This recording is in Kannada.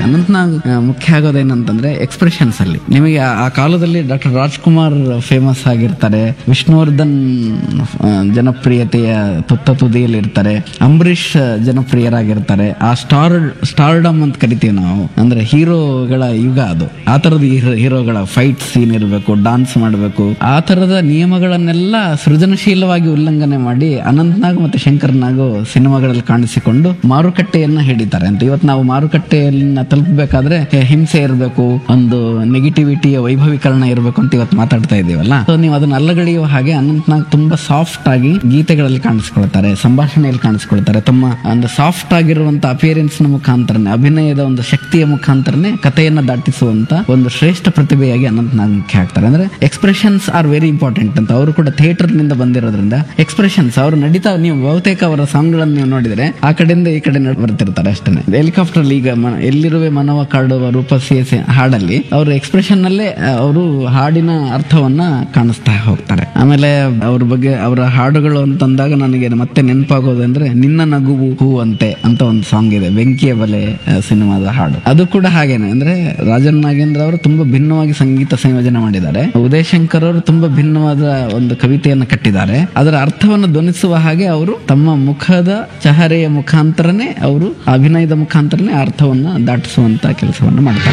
ಅನಂತನಾಗ್ ಆ, ಮುಖ್ಯ ಆಗೋದೇನಂತಂದ್ರೆ ಎಕ್ಸ್ಪ್ರೆಷನ್ಸ್ ಅಲ್ಲಿ ನಿಮಗೆ ಆ- ಆ ಕಾಲದಲ್ಲಿ ಡಾಕ್ಟರ್ ರಾಜ್ಕುಮಾರ್ ಫೇಮಸ್ ಆಗಿರ್ತಾರೆ ವಿಷ್ಣುವರ್ಧನ್ ಆ, ಜನಪ್ರಿಯತೆಯ ತುತ್ತ ತುದಿಯಲ್ಲಿ ಇರ್ತಾರೆ ಅಂಬರೀಷ್ ಜನಪ್ರಿಯರಾಗಿರ್ತಾರೆ ಆ ಸ್ಟಾರ್ ಸ್ಟಾರ್ಡಮ್ ಅಂತ ಕರಿತೀವಿ ನಾವು ಅಂದ್ರೆ ಹೀರೋಗಳ ಯುಗ ಅದು ಆ ತರದ ಹೀರೋಗಳ ಫೈಟ್ ಸೀನ್ ಇರಬೇಕು ಡಾನ್ಸ್ ಮಾಡಬೇಕು ಆ ತರದ ನಿಯಮಗಳನ್ನೆಲ್ಲ ಸೃಜನಶೀಲವಾಗಿ ಉಲ್ಲಂಘನೆ ಮಾಡಿ ಅನಂತ್ನಾಗ್ ಮತ್ತೆ ಶಂಕರ್ ನಾಗು ಸಿನಿಮಾಗಳಲ್ಲಿ ಕಾಣಿಸಿಕೊಂಡು ಮಾರುಕಟ್ಟೆಯನ್ನ ಹಿಡಿತಾರೆ ಅಂತ ಇವತ್ತು ನಾವು ಮಾರುಕಟ್ಟೆಯನ್ನ ತಲುಪಬೇಕಾದ್ರೆ ಹೆ- ಹಿಂಸೆ ಇರಬೇಕು ಒಂದು ನೆಗೆಟಿವಿಟಿಯ ವೈಭವೀಕರಣ ಇರಬೇಕು ಅಂತ ಇವತ್ತು ಮಾತಾಡ್ತಾ ಇದೀವಲ್ಲ ಸೊ ನೀವು ಅದನ್ನ ಅಲ್ಲಗಳೆಯುವ ಹಾಗೆ ಅನಂತ್ನಾಗ್ ತುಂಬಾ ಸಾಫ್ಟ್ ಆಗಿ ಗೀತೆಗಳಲ್ಲಿ ಕಾಣಿಸ್ಕೊಳ್ತಾರೆ ಸಂಭಾಷಣೆಯಲ್ಲಿ ಕಾಣಿಸ್ಕೊಳ್ತಾರೆ ತಮ್ಮ ಒಂದು ಸಾಫ್ಟ್ ಆಗಿರುವಂತ ಅಪಿಯರೆನ್ಸ್ ನ ಮುಖಾಂತರನೇ ಅಭಿನಯದ ಒಂದು ಶಕ್ತಿಯ ಮುಖಾಂತರನೇ ಕಥೆಯನ್ನ ದಾಟಿಸುವಂತ ಒಂದು ಶ್ರೇಷ್ಠ ಪ್ರತಿಭೆಯಾಗಿ ಅನಂತ್ನಾಗ್ ಮುಖ್ಯ ಆಗ್ತಾರೆ ಅಂದ್ರೆ ಎಕ್ಸ್ಪ್ರೆಷನ್ಸ್ ಆರ್ ವೆರಿ ಇಂಪಾರ್ಟೆಂಟ್ ಅಂತ ಅವರು ಕೂಡ ಥಿಯೇಟರ್ ನಿಂದ ಬಂದಿರೋದ್ರಿಂದ ಎಕ್ಸ್ಪ್ರೆಷನ್ಸ್ ಅವರು ನಡೀತಾ ನೀವು ಬಹುತೇಕ ಅವರ ಸಾಂಗ್ ಗಳನ್ನು ನೀವು ನೋಡಿದ್ರೆ ಆ ಕಡೆಯಿಂದ ಈ ಕಡೆ ನಡ್- ಬರ್ತಿರ್ತಾರೆ ಅಷ್ಟೇ ಹೆಲಿಕಾಪ್ಟರ್ ಈಗ ಮ- ಎಲ್ಲಿರುವೆ ಮನವ ಕಾಡುವ ರೂಪಸಿಯ ಸೆ- ಹಾಡಲ್ಲಿ ಅವರು ಎಕ್ಸ್ಪ್ರೆಷನ್ ನಲ್ಲೇ ಅವರು ಹಾಡಿನ ಅರ್ಥವನ್ನ ಕಾಣಿಸ್ತಾ ಹೋಗ್ತಾರೆ ಆಮೇಲೆ ಅವ್ರ ಬಗ್ಗೆ ಅವರ ಹಾಡುಗಳು ಅಂತಂದಾಗ ನನಗೆ ಮತ್ತೆ ನೆನಪಾಗೋದು ಅಂದ್ರೆ ನಿನ್ನ ನಗುವು ಹೂ ಅಂತೆ ಅಂತ ಒಂದು ಸಾಂಗ್ ಇದೆ ಬೆಂಕಿಯ ಬಲೆ ಆ, ಸಿನಿಮಾದ ಹಾಡು ಅದು ಕೂಡ ಹಾಗೇನೆ ಅಂದ್ರೆ ರಾಜನ್ ನಾಗೇಂದ್ರ ಅವರು ತುಂಬಾ ಭಿನ್ನವಾಗಿ ಸಂಗೀತ ಸಂಯೋಜನೆ ಮಾಡಿದ್ದಾರೆ ಉದಯ್ ಶಂಕರ್ ಅವರು ತುಂಬಾ ಭಿನ್ನವಾದ ಒಂದು ಕವಿತೆಯನ್ನು ಕಟ್ಟಿದ್ದಾರೆ ಅದರ ಅರ್ಥವನ್ನು ಧ್ವನಿಸುವ ಹಾಗೆ ಅವರು ತಮ್ಮ ಮುಖದ ಚಹರೆಯ ಮುಖಾಂತರನೇ ಅವರು ಅಭಿನಯದ ಮುಖಾಂತರನೇ ಅರ್ಥವನ್ನ ದಾಟಿಸುವಂತ ಕೆಲಸವನ್ನು ಮಾಡ್ತಾರೆ